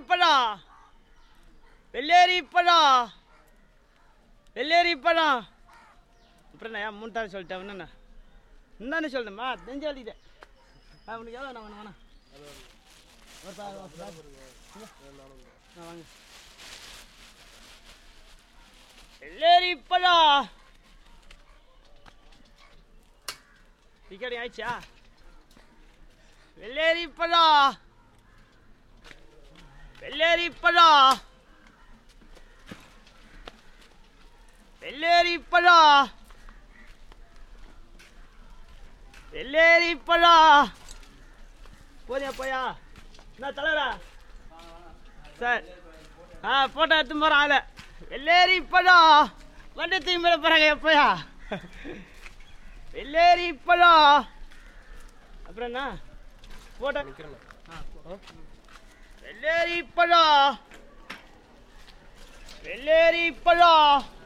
பழம் வெள்ளேரி பழம் வெள்ளேரி பழம் அப்புறம் நான் ஏன் மூணு தானே சொல்லிட்டேன் என்னண்ணா இந்தானே சொல்லணுமா தெரிஞ்சு வலிக்கிட்டேன் ஆ உனக்கு எவ்வளோ நான் வேணும் வேணாம் ஒரு தா- ஒரு தா- ஆ, வாங்க வெள்ளேரி பழம் டிக்கெட் ஆயிடுச்சா வெள்ளேரி பழம் வெள்ளேரி பழம் வெள்ளேரி பழம் வெள்ளேரி பழம் போதியா போயா என்ன தலைவரா சார் ஆ போட்டோ எடுத்து போகிறேன் ஆளை வெள்ளேரி பழம் வண்டி தூக்கி மேலே போகிறாங்க எப்போயா வெள்ளேரி பழம் அப்புறம் என்ன போட்டோ வெள்ளேரி பழம் வெள்ளேரி பழம்